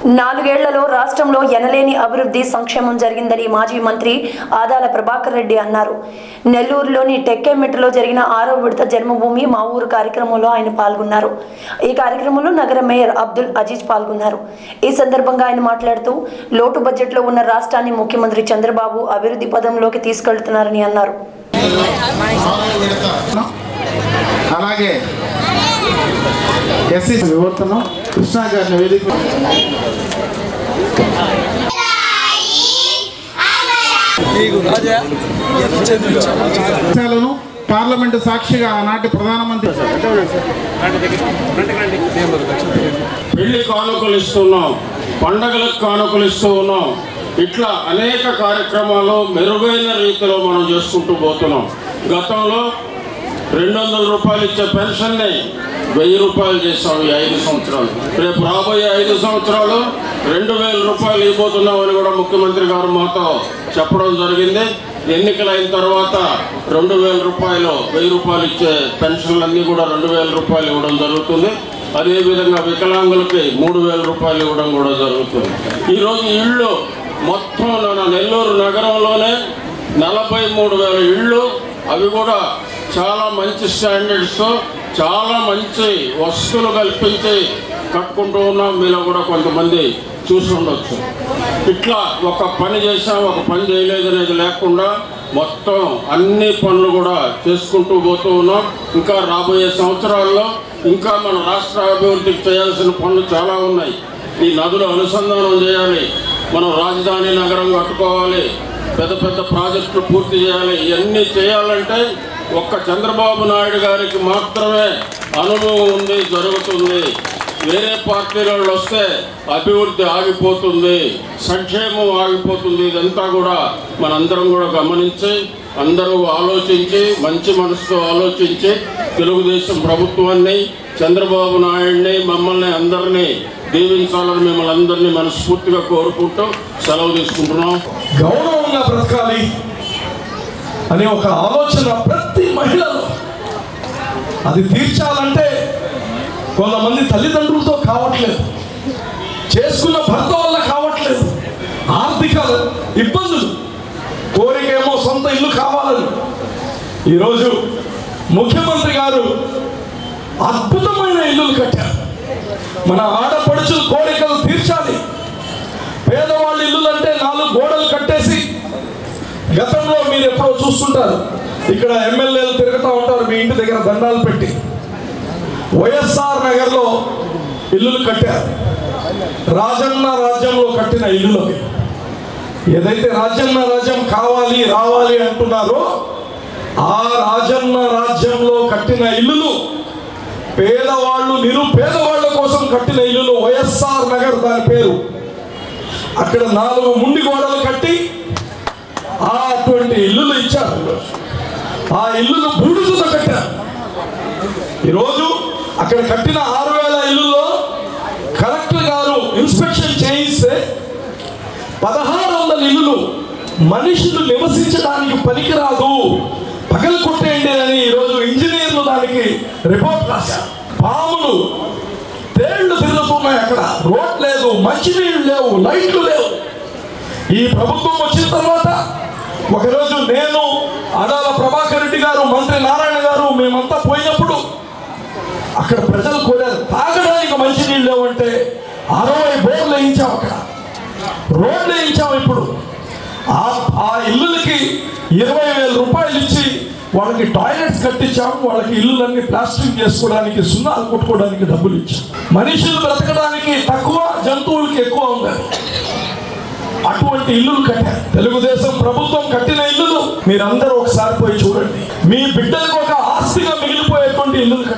నాలుగేళ్లలో రాష్ట్రంలో ఎనలేని అభివృద్ధి సంక్షేమం జరిగిందని మాజీ మంత్రి ఆదాల ప్రభాకర్ రెడ్డి అన్నారు నెల్లూరులోని టెక్కేమెట్టులో జరిగిన ఆరో విడత జన్మభూమి మా ఊరు కార్యక్రమంలో ఆయన పాల్గొన్నారు ఈ కార్యక్రమంలో నగర మేయర్ అబ్దుల్ అజీజ్ పాల్గొన్నారు ఈ సందర్భంగా ఆయన మాట్లాడుతూ లోటు బడ్జెట్లో ఉన్న రాష్ట్రాన్ని ముఖ్యమంత్రి చంద్రబాబు అభివృద్ధి పదంలోకి తీసుకెళ్తున్నారని అన్నారు అలాగే ఎస్సీ వివర్తనం కృష్ణా గారిని వేదిక అంశాలను పార్లమెంటు సాక్షిగా ఆనాటి ప్రధానమంత్రి పెళ్లి కానుకలు ఇస్తున్నాం పండగలకు కానుకలు ఇస్తూ ఉన్నాం ఇట్లా అనేక కార్యక్రమాలు మెరుగైన రీతిలో మనం చేసుకుంటూ పోతున్నాం గతంలో రెండు వందల రూపాయలు ఇచ్చే పెన్షన్ని వెయ్యి రూపాయలు చేసాం ఈ ఐదు సంవత్సరాలు రేపు రాబోయే ఐదు సంవత్సరాలు రెండు వేల రూపాయలు ఇవ్వబోతున్నామని కూడా ముఖ్యమంత్రి గారు మాతో చెప్పడం జరిగింది ఎన్నికలైన తర్వాత రెండు వేల రూపాయలు వెయ్యి రూపాయలు ఇచ్చే పెన్షన్లన్నీ కూడా రెండు వేల రూపాయలు ఇవ్వడం జరుగుతుంది అదేవిధంగా వికలాంగులకి మూడు వేల రూపాయలు ఇవ్వడం కూడా జరుగుతుంది ఈరోజు ఇళ్ళు మొత్తం మన నెల్లూరు నగరంలోనే నలభై మూడు వేల ఇళ్ళు అవి కూడా చాలా మంచి స్టాండర్డ్స్తో చాలా మంచి వస్తువులు కల్పించి కట్టుకుంటూ ఉన్నాం మీలో కూడా కొంతమంది చూసి ఉండొచ్చు ఇట్లా ఒక పని చేసాం ఒక పని చేయలేదు అనేది లేకుండా మొత్తం అన్ని పనులు కూడా చేసుకుంటూ పోతూ ఉన్నాం ఇంకా రాబోయే సంవత్సరాల్లో ఇంకా మన రాష్ట్ర అభివృద్ధికి చేయాల్సిన పనులు చాలా ఉన్నాయి ఈ నదులు అనుసంధానం చేయాలి మనం రాజధాని నగరం కట్టుకోవాలి పెద్ద పెద్ద ప్రాజెక్టులు పూర్తి చేయాలి ఇవన్నీ చేయాలంటే ఒక్క చంద్రబాబు నాయుడు గారికి మాత్రమే అనుభవం ఉంది జరుగుతుంది వేరే పార్టీల వాళ్ళు వస్తే అభివృద్ధి ఆగిపోతుంది సంక్షేమం ఆగిపోతుంది ఇదంతా కూడా మనందరం కూడా గమనించి అందరూ ఆలోచించి మంచి మనసుతో ఆలోచించి తెలుగుదేశం ప్రభుత్వాన్ని చంద్రబాబు నాయుడిని మమ్మల్ని అందరినీ దీవించాలని మిమ్మల్ని అందరినీ మనస్ఫూర్తిగా కోరుకుంటూ సెలవు తీసుకుంటున్నాం గౌరవంగా బ్రతకాలి అనే ఒక ఆలోచన ప్రతి మహిళలో అది తీర్చాలంటే కొంతమంది తల్లిదండ్రులతో కావట్లేదు చేసుకున్న భర్త వల్ల కావట్లేదు ఆర్థిక ఇబ్బందులు కోరికేమో సొంత ఇల్లు కావాలని ఈరోజు ముఖ్యమంత్రి గారు అద్భుతమైన ఇల్లులు కట్టారు మన ఆడపడుచుల కోరికలు తీర్చాలి పేదవాళ్ళ ఇల్లులు అంటే నాలుగు గోడలు కట్టేసి గతంలో మీరు ఎప్పుడో చూస్తుంటారు ఇక్కడ ఎమ్మెల్యేలు తిరుగుతూ ఉంటారు మీ ఇంటి దగ్గర దండాలు పెట్టి వైఎస్ఆర్ నగర్లో ఇల్లులు కట్టారు రాజన్న రాజ్యంలో కట్టిన ఇల్లులు అవి ఏదైతే రాజన్న రాజ్యం కావాలి రావాలి అంటున్నారో ఆ రాజన్న రాజ్యంలో కట్టిన ఇల్లులు పేదవాళ్ళు నిరుపేదవాళ్ళ కోసం కట్టిన ఇల్లులు వైఎస్ఆర్ నగర్ దాని పేరు అక్కడ నాలుగు ముండి గోడలు కట్టి ఆ అటువంటి ఇల్లులు ఇచ్చారు ఆ ఇల్లులు బూడిదతో కట్టారు ఈరోజు అక్కడ కట్టిన ఆరు వేల ఇల్లుల్లో కలెక్టర్ గారు ఇన్స్పెక్షన్ చేయిస్తే పదహారు వందల ఇల్లులు మనుషులు నివసించడానికి పనికిరాదు పగలు కొట్టేయండి అని ఈరోజు ఇంజనీర్లు దానికి రిపోర్ట్ రాశారు పాములు తేళ్లు తిరుగుతున్నాయి అక్కడ రోడ్ లేదు మంచినీళ్ళు లేవు లైట్లు లేవు ఈ ప్రభుత్వం వచ్చిన తర్వాత ఒకరోజు నేను అడాల ప్రభాకర్ రెడ్డి గారు మంత్రి నారాయణ గారు మేమంతా పోయినప్పుడు అక్కడ ప్రజలు కోరారు తాగడానికి మంచినీళ్ళు లేవంటే అరవై బోర్లు వేయించాం అక్కడ రోడ్లు వేయించాం ఇప్పుడు ఆ ఆ ఇల్లులకి ఇరవై వేల రూపాయలు ఇచ్చి వాళ్ళకి టాయిలెట్స్ కట్టించాం వాళ్ళకి ఇల్లులన్నీ ప్లాస్టింగ్ చేసుకోవడానికి సున్నాలు కొట్టుకోవడానికి డబ్బులు ఇచ్చాం మనుషులు బ్రతకడానికి తక్కువ జంతువులకి ఎక్కువ ఉండాలి అటువంటి ఇల్లులు కట్టారు తెలుగుదేశం ప్రభుత్వం కట్టిన ఇల్లులు మీరందరూ ఒకసారి పోయి చూడండి మీ బిడ్డలకు ఒక ఆస్తిగా మిగిలిపోయేటువంటి ఇల్లులు కట్టారు